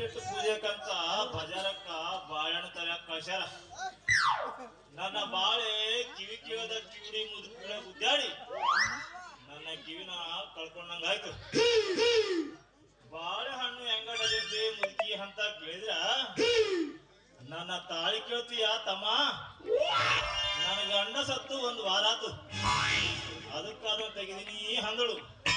ಬಿಟ್ಟು ಪೂಜೆಕಂತ ಬಜಾರಕ್ಕ ಬಾಳೆಹಣ್ಣು ತರಕ್ ಕಳ್ಸ್ಯಾರ ನನ್ನ ಬಾಳೆ ಕಿವಿ ಕಿವಿದ ಕಿವಿಡಿ ಮುದುಕಿಗಳ ಗುದ್ದಾಡಿ ನನ್ನ ಕಿವಿನ ಕಳ್ಕೊಂಡಂಗಾಯ್ತು ಬಾಳೆಹಣ್ಣು ಹೆಂಗಡದಲ್ಲಿ ಮುದುಕಿ ಅಂತ ಕೇಳಿದ್ರ ನನ್ನ ತಾಳಿ ಕೇಳ್ತೀಯ ತಮ್ಮ ನನ್ನ ಗಂಡ ಸತ್ತು ಒಂದು ವಾರ ಆತು ಅದಕ್ಕಾದ್ರೂ ತೆಗೆದಿನಿ ಹಂದಳು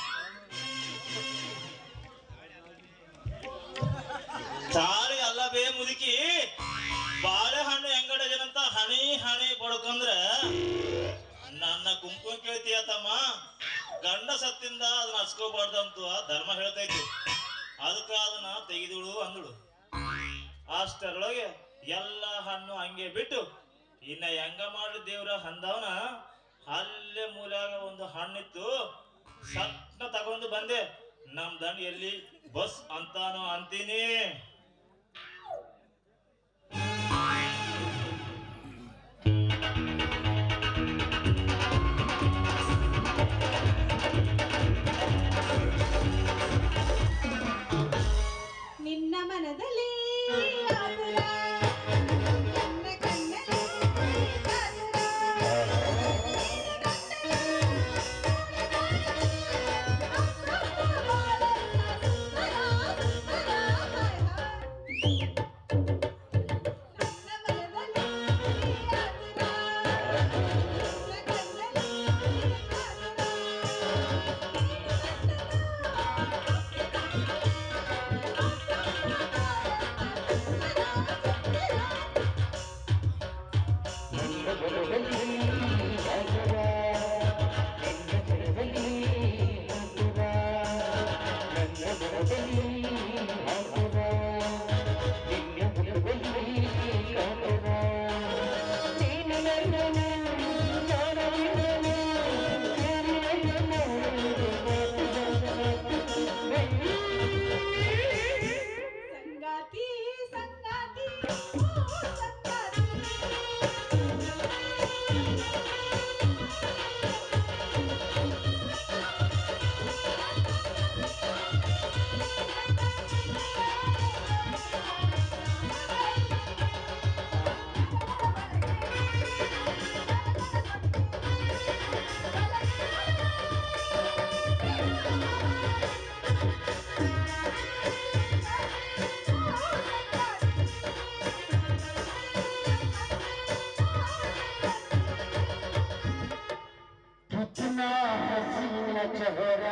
ತಾಳಿ ಅಲ್ಲ ಬೇ ಮುದುಕಿ ಬಾಳೆಹಣ್ಣು ಹೆಂಗಡಜನಂತ ಹಣಿ ಹಣಿ ಬಡ್ಕೊಂಡ್ರ ನನ್ನ ಕುಂಕುಮ ಕೇಳ್ತೀಯ ತಮ್ಮ ಗಂಡ ಸತ್ತಿಂದ ಅದನ್ನ ಹಚ್ಕೋಬಾರ್ದಂತ ಧರ್ಮ ಹೇಳ್ತೈತಿ ಅದಕ್ಕ ಅದನ್ನ ತೆಗೆದಿಳು ಅಂದಳು ಅಷ್ಟರೊಳಗೆ ಎಲ್ಲ ಹಣ್ಣು ಹಂಗೆ ಬಿಟ್ಟು ಇನ್ನ ಹೆಂಗ ಮಾಡಿ ದೇವ್ರ ಹಂದವನ ಅಲ್ಲೇ ಮೂಲ್ಯಾಗ ಒಂದು ಹಣ್ಣಿತ್ತು ಸಟ್ನ ತಗೊಂಡು ಬಂದೆ ನಮ್ ದಂಡ ಎಲ್ಲಿ ಬಸ್ ಅಂತಾನೋ ಅಂತೀನಿ ನಿನ್ನ ಮನದಲ್ಲಿ ಆತುರ, ನನ್ನ ಕಣ್ಣಲ್ಲಿ ಕಾತುರ. ನನ್ನ ಮನದಲ್ಲಿ ಆತುರ, ನನ್ನ ಕಣ್ಣಲ್ಲಿ ಸಂಗಾತಿ ಸಂಗಾತಿ ಓ ಸಂಗಾತಿ कितना हसीन चेहरा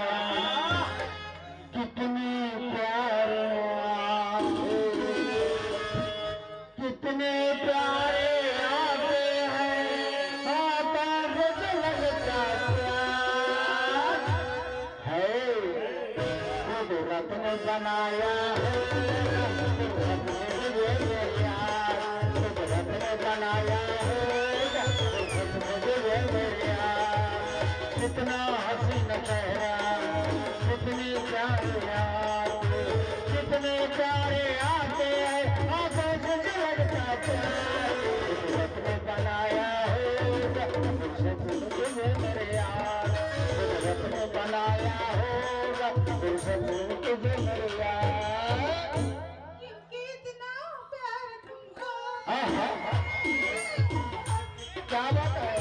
कितने प्यारे आंखें, कितने प्यारे आते हैं आकाश से लगता प्यार है कुदरत ने बनाया है कुदरत ने दिए प्यार कुदरत ने बनाया है कुदरत ने दिए प्यार कितना हसीन चेहरा कितनी प्यारे आते कितने प्यारे आते हैं आंखों से लगता प्यार कुदरत ने बनाया है कुदरत ने मेरे यार कुदरत ने बनाया होगा कुदरत ने तुझे मेरे यार कितना प्यार तुमको आहा, क्या बात है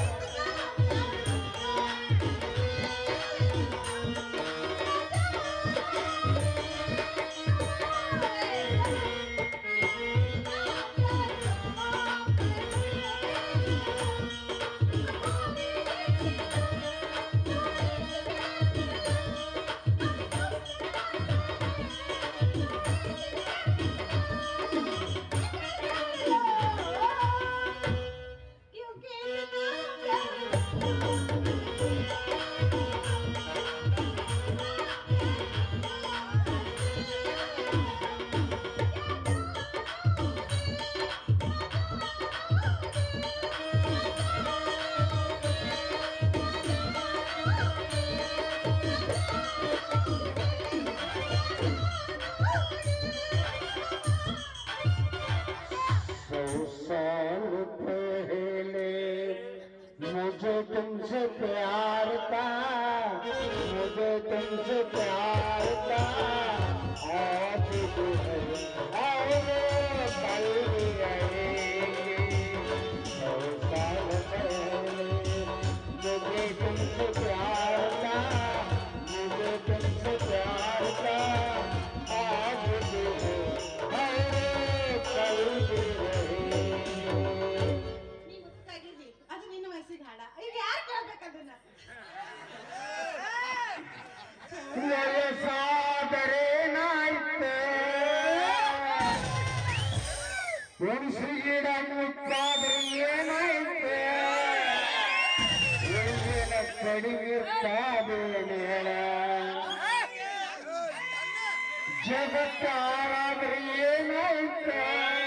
कितना प्यार तुमको ಜಗತ್ತಾರಾದ್ರಿ ಏನೈತೆ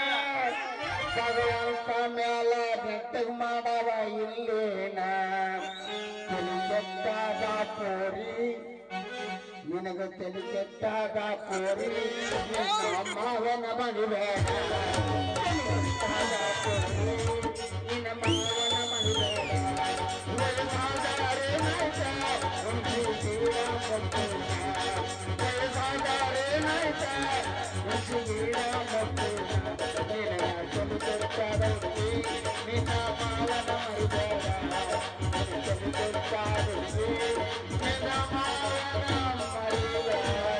ಭಗವಂತ ಮ್ಯಾಲ ನೆಟ್ಟಗ್ ಮಾಡವ ಇಲ್ಲೇನ ತಲೆ ಕೆಟ್ಟಾಗ ಪೋರಿ ನಿನಗ ತಲೆ ಕೆಟ್ಟಾಗ ಪೋರಿ ನಿನ್ನ ಮಾವನ ಮಣಿಬೇಡ ತಲೆ ಕೆಟ್ಟಾಗ ಪೋರಿ ನಿನ್ನ ಮಾವನ ಮಣಿಬೇಡ ವಯಸ್ಸಾದರೇನಾಯ್ತ ಒಂದು ಜೀವ ಕೊಟ್ಟೇನ ವಯಸ್ಸಾದರೇನಾಯ್ತ ಒಂದು ಜೀವ ಕೊಟ್ಟೇನ ನಿನ್ನ ತಲೆ ಕೆಟ್ಟಾದವ್ರಿಗೆ ನಿನ್ನ ಮಾವನ ಮಣಿಬೇಡ ತಲೆ ಕೆಟ್ಟಾದವ್ರಿಗೆ ನಿನ್ನ ಮಾವನ ಮಣಿಬೇಡ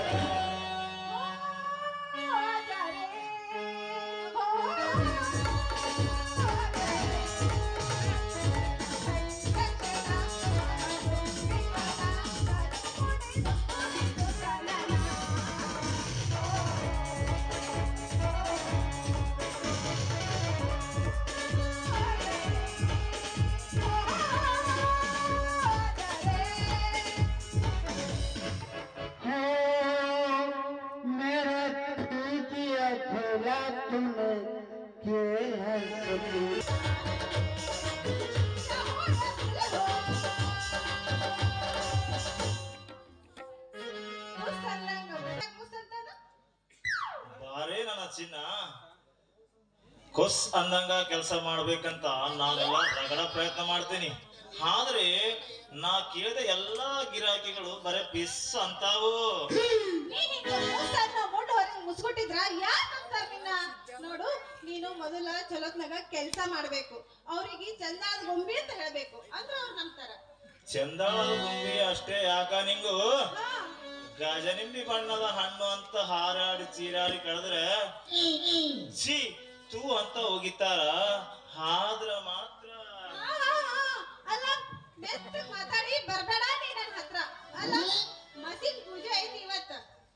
हाँ, मेरा प्रीतिया भोला तूने के है सभी ಬಾರೇ ನನ್ನ ಚಿನ್ನ ಕೊಸ್ ಅಂದಂಗ ಕೆಲಸ ಮಾಡ್ಬೇಕಂತ ನಾನೆಲ್ಲ ರಗಡ ಪ್ರಯತ್ನ ಮಾಡ್ತೀನಿ ಆದ್ರೆ ನಾ ಕೇಳಿದ ಎಲ್ಲಾ ಗಿರಾಕಿಗಳು ಬರೇ ಪಿಸ್ ಅಂತಾವು ಮುಸ್ಕೊಟ್ಟಿದ್ರ ಯಾರ್ ನಂಬ್ತಾರ ನಿನ್ನ ನೋಡು ನೀನು ಮೊದಲ ಚಲೋತ್ನಾಗ ಕೆಲ್ಸ ಮಾಡ್ಬೇಕು ಅವ್ರಿಗೆ ಚಂದಾದ ಗೊಂಬಿ ಅಂತ ಹೇಳ್ಬೇಕು ಅಂದ್ರ ಅವ್ರು ನಂಬ್ತಾರ ಚಂದಾಳ ಗುಂಬಿ ಅಷ್ಟೇ ಯಾಕ ನಿಂಗು ಹಾ. ಗಜನಿಂಬಿ ಬಣ್ಣದ ಹಣ್ಣು ಅಂತ ಹಾರಾಡಿ ಚೀರಾಡಿ ಕಳೆದ್ರೆ ಛೀ ತೂ ಅಂತ ಹೋಗಿತ್ತಾರ ಆದ್ರ ಮಾತ್ರ ಆ, ಆ, ಆ, ಅಲ್ಲ ಮೆತ್ತಗ್ ಮಾತಾಡಿ ಬರ್ಬೇಡ ನೀ ನನ್ ಹತ್ರ ಅಲ್ಲ ಮಸೀದ್ ಪೂಜೆ ಐತಿ ಇವತ್ತ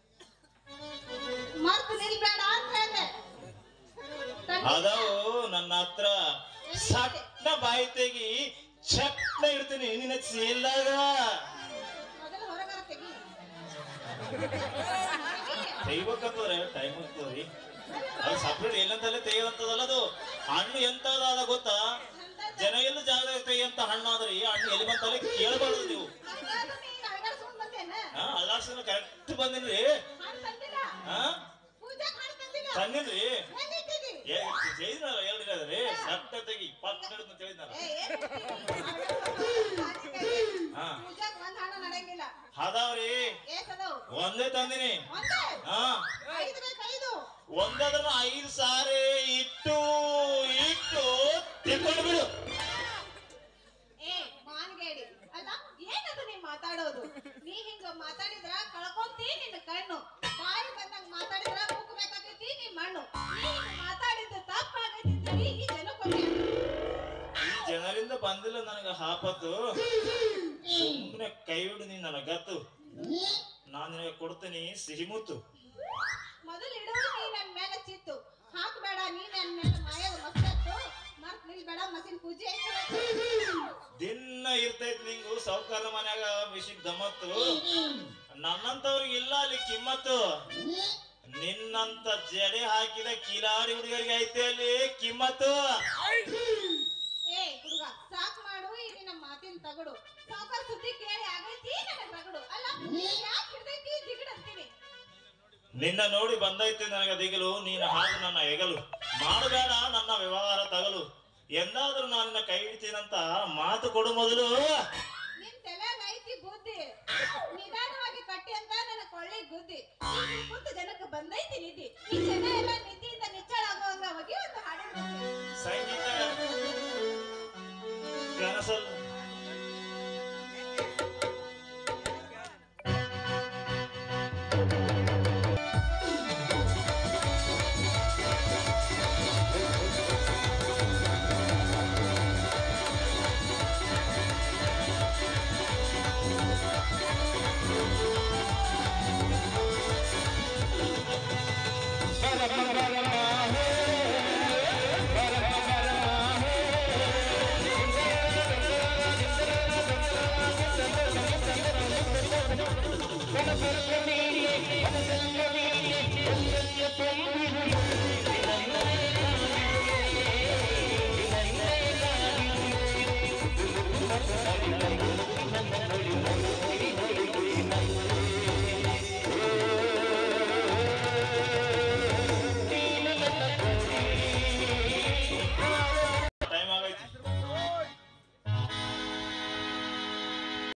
ಮರ್ತ್ ನಿಲ್ಬೇಡ ಅಂತ ಹೇಳ್ದೆ ಅದಾವು ನನ್ನ ಹತ್ರ ಸಟ್ನ ಬಾಯಿ ತೆಗಿ ಚಟ್ನ ಇಡ್ತೀನಿ ನಿನ್ನ ಚೀಲ್ದಾಗ ಮೊದಲು ಹೊರಗಾರ ತೆಗಿ ತೆಗಿಬೇಕಂತಂದ್ರೆ ಟೈಮ್ ಆಗ್ತದ್ರಿ ಅದು ಸಪ್ರೇಟ್ ಎಲ್ಲಂತಲ್ಲೇ ತೆಗೆದಂತದಲ್ಲ ಅದು ಹಣ್ಣು ಎಂತದಾದ ಗೊತ್ತಾ ಜನ ಎಲ್ಲ ಜಾಗದಾಗ ತೆಗಿಯಂತ ಹಣ್ಣು ಆದ್ರೆ ಈ ಹಣ್ಣು ಎಲ್ಲಿ ಬಂತಲ್ಲೇ ಕೇಳಬಾರ್ದು ನೀವು ಹಂಗಾದ್ರೆ ನೀನ್ ಅಳಗಾಡ್ಸ್ಕೊಂಡ್ ಬಂದೇನ ಹಾ ಅಲ್ಲಾಡ್ಸಿದ್ರೆ ಕರೆಕ್ಟ್ ಬಂದಿನ್ರಿ ಹಾಡ್ ತಂದಿಲ್ಲ ಹಾ ಪೂಜಾಕ್ ಹಾಡ್ ತಂದಿಲ್ಲ ತಂದಿನ್ರಿ ಹೆಂಗೈತಿದಿ? ಹೇಳಿದ್ರಲ್ಲ ಎರಡು ಅದ್ರಿ ಸಟ್ಟ ತೆಗಿ ಪಟ್ ಅಂತ ಹೇಳಿದ್ನಲ್ಲ ಏ, ಏನ್ ಹೇಳ್ತಿ? ಖಾಲಿ ಕೈ. ಹಾ ಪೂಜಾಕ್ ಒಂದ್ ಹಣ್ಣು ನಡೆಯಂಗಿಲ್ಲ ಅದಾವ್ರಿ ಏಸ್ ಅದಾವು ಒಂದೇ ತಂದಿನಿ ಒಂದೇ ಹಾ ಐದು ಬೇಕು ಐದು ಒಂದದ್ರ ಐದು ಸಾರಿ ಇಟ್ಟು ಇಟ್ಟು ತಿಳ್ಕೊಂಡು ಬಿಡು ಏ ಮಾನ್ಗೇಡಿ ಅಲ್ಲ ಏನದು ನೀ ಮಾತಾಡೋದು ನೀ ಹಿಂಗ ಮಾತಾಡಿದ್ರ ಕಳ್ಕೊಂತಿ ನಿನ್ನ ಕಣ್ಣು ಬಾಯಿ ಬಂದಂಗ ಮಾತಾಡಿದ್ರ ಮುಗ್ಬೇಕಾಗೈತಿ ನೀ ಮಣ್ಣು ನೀ ಹಿಂಗ್ ಮಾತಾಡಿದ್ದು ತಪ್ಪಾಗೈತಿ ಅಂತೇಳಿ ಈ ಜನಕ್ಕೊಮ್ಮೆ ಈ ಜನರಿಂದ ಬಂದಿಲ್ಲ ನನಗ ಹಾಪತ್ತು ಸುಮ್ಮನೆ ಕೈ ಬಿಡು ನೀನ್ ನನಗ ಗತ್ತು ನಾನ್ ನಿನಗೆ ಕೊಡ್ತೀನಿ ಸಿಹಿಮುತ್ತು ಮೊದಲು ಇಡು ನೀ ನನ್ ಮೇಲೆ ಚಿತ್ತು ಹಾಕ್ಬೇಡ ನೀ ನನ್ ಮೇಲೆ ಮಾಯದ ಮಸ್ತು ಮರ್ತ್ ನಿಲ್ಬೇಡ ಮಸಿನ್ ಪೂಜೆ ಐತಿ ದಿನ ಇರ್ತೈತ್ ನಿಂಗು ಸಾವುಕಾರ ಮನ್ಯಾಗ ಮಿಶಿಕ್ ದಮ್ಮತ್ತು ನನ್ನಂತವ್ರಿಗೆ ಇಲ್ಲ ಅಲ್ಲಿ ಕಿಮ್ಮತ್ತು ನಿನ್ನಂತ ಜಡೆ ಹಾಕಿದ ಕಿಲಾಡಿ ಹುಡುಗರಿಗೆ ಐತೆ ಅಲ್ಲಿ ಕಿಮ್ಮತ್ತು ಏ ಹುಡುಗ ಸಾಕ್ ಮಾಡು ಇಲ್ಲಿ ನಮ್ಮ ಮಾತಿನ ತಗಡು ಸಾವುಕಾರ ಸುದ್ದಿ ಕೇಳಿ ಆಗೈತಿ ನನಗ್ ರಗಡು ಅಲ್ಲ ಯಾಕೆ ಹಿಡ್ದೈತಿ ಜಿಗಡ್ ಅಂತೀನಿ ನಿನ್ನ ನೋಡಿ ಬಂದೈತೆ ನನಗ ದಿಗಲು ನೀನು ಹಾಗೆ ನನ್ನ ಎಗಲು ಮಾಡಬೇಡ ನನ್ನ ವ್ಯವಹಾರ ತಗಲು ಎಂದಾದ್ರೂ ನಾನು ನಿನ್ನ ಕೈ ಹಿಡಿತೀನಂತ ಮಾತು ಕೊಡು ಮೊದಲು ನಿನ್ ತಲೆಯಾಗ ಐತಿ ಬುದ್ಧಿ ನಿಧಾನವಾಗಿ ಕಟ್ಟಿ ಅಂತ ನನ್ನ ಕೊಳ್ಳಿ ಗುದ್ದಿ ಈಗ ಕುಂತ ಜನಕ್ಕೆ ಬಂದೈತಿ ನಿಧಿ ಈ ಜನ